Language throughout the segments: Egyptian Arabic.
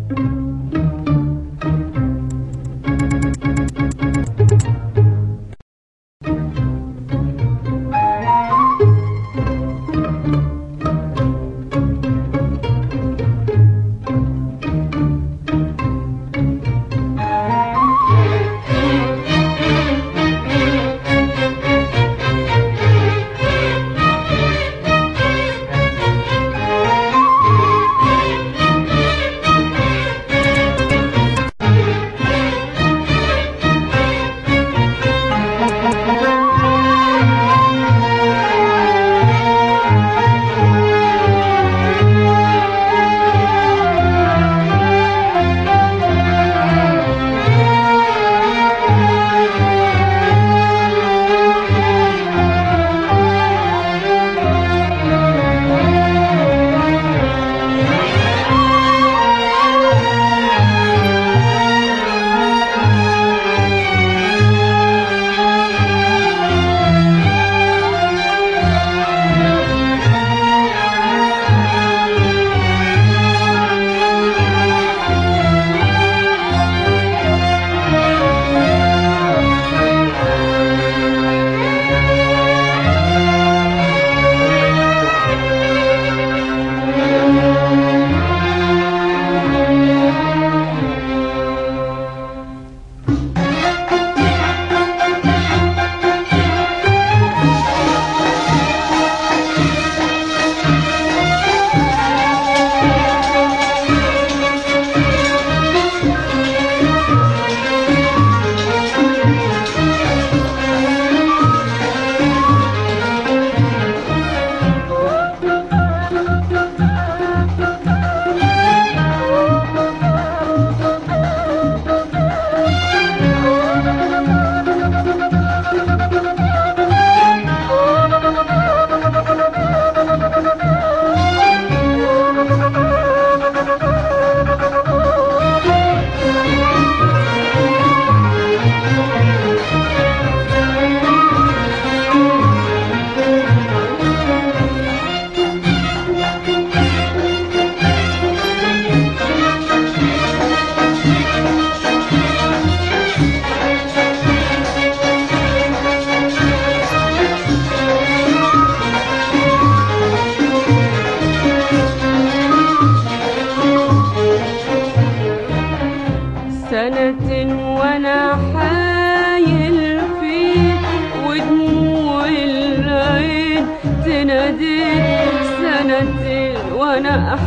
وانا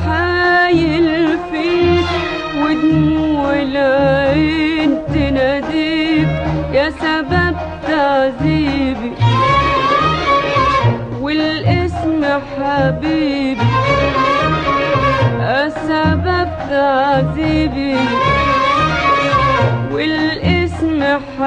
احايل فيك ودموع العين تناديك يا سبب تعذيبي والاسم حبيبي السبب تعذيبي والاسم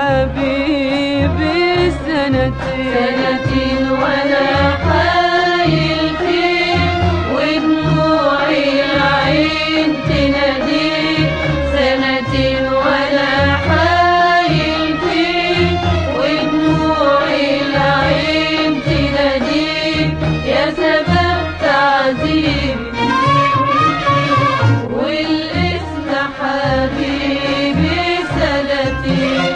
حبيبي سنتين سنتين وانا حايل فيك ودموعي العين تناديك سنتين وانا حايل فيك ودموعي العين تناديك يا سبب تعذيبي والاسم حبيبي سنتين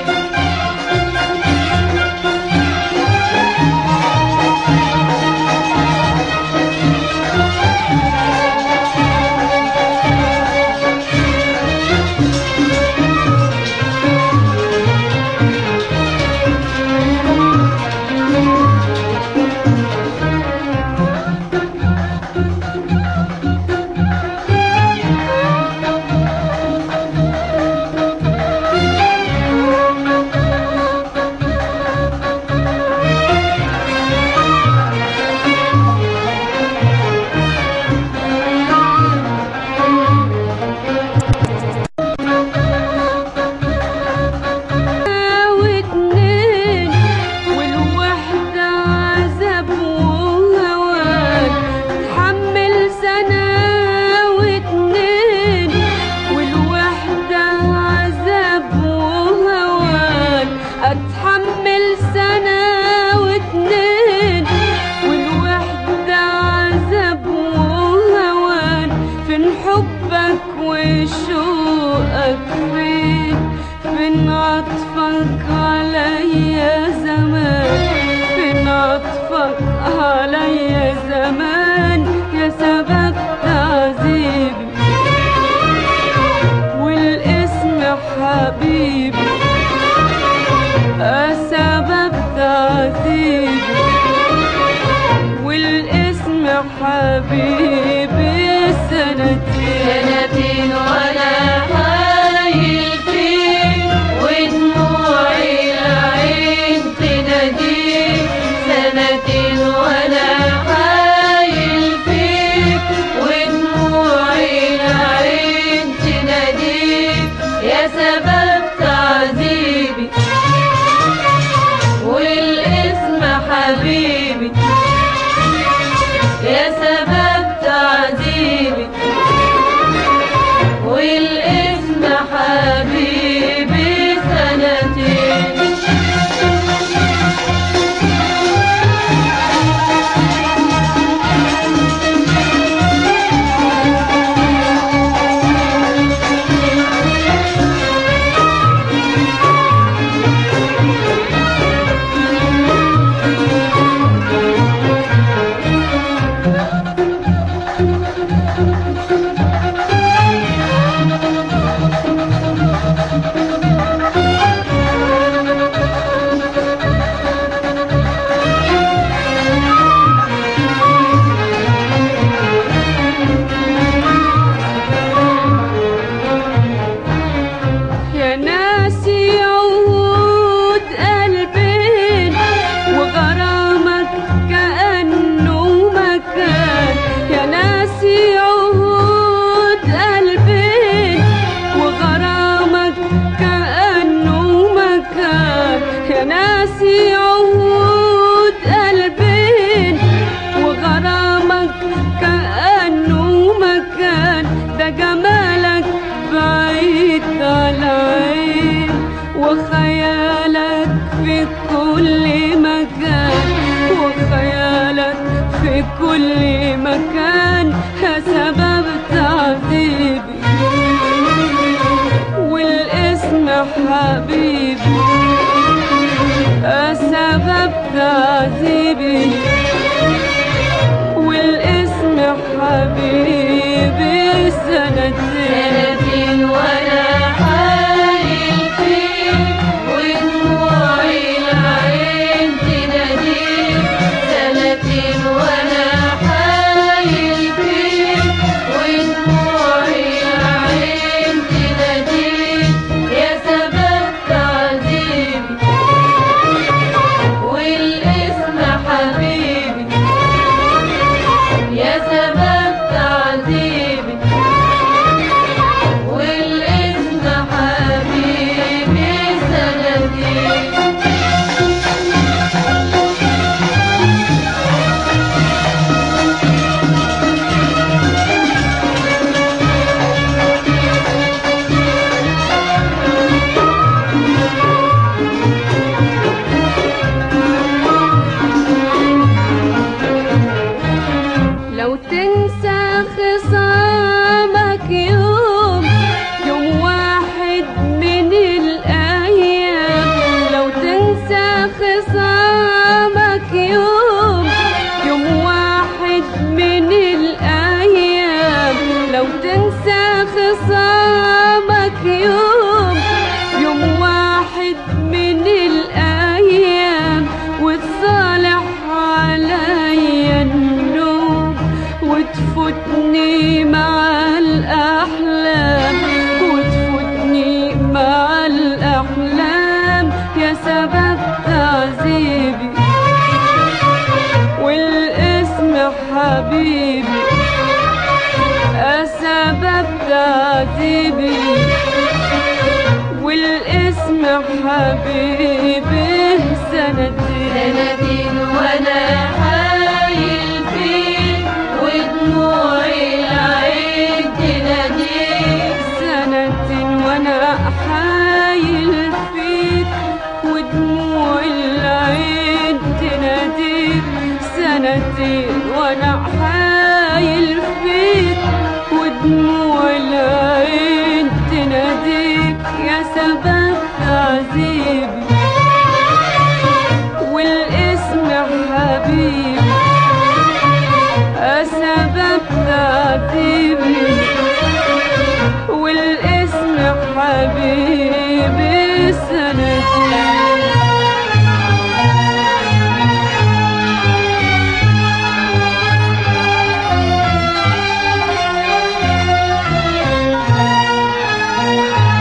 واتنين والوحدة عذاب وهوان تحمل سنة واتنين والوحدة عذاب وهوان أتحمل سنة واتنين والوحدة عذاب وهوان فين حبك جمالك وشوقك فين فين عطفك عليا زمان فين عطفك عليا زمان يا سبب تعذيبي والاسم حبيبي سبب تعذيبي والاسم حبيبي سنتين سنتين وانا حايل فيك ودموعي العين تناديك سنتين وانا حايل فيك ودموعي العين تناديك يا سبب تعذيبي والاسم حبيبي يا سبب تعذيبي والاسم حبيبي سنتين يا ناسي عهود قلبين وغرامك كأنه مكان يا ناسي عهود قلبين وغرامك كأنه مكان يا ناسي عهود قلبين وغرامك كأنه مكان ده جمالك بعيد على عين وخيالك في كل مكان وخيالك في كل مكان يا سبب تعذيبي والاسم حبيبي يا سبب تعذيبي والاسم حبيبي سنتين سنتين وانا حايل فيك ودموعي العين تناديك سنتين وانا حايل فيك ودموعي العين تناديك يا سبب تعذيبي والاسم حبيبي يا سبب تعذيبي والاسم حبيبي سنتين لو تنسى خصامك يوم يوم واحد من الأيام لو تنسى خصامك يوم يوم واحد من الأيام لو تنسى خصامك يوم يوم واحد من الأيام وتصالح عليا النوم وتفوتني مع الأحلام وتفوتني مع الأحلام يا سبب تعذيبي والاسم حبيبي يا سبب تعذيبي والاسم حبيبي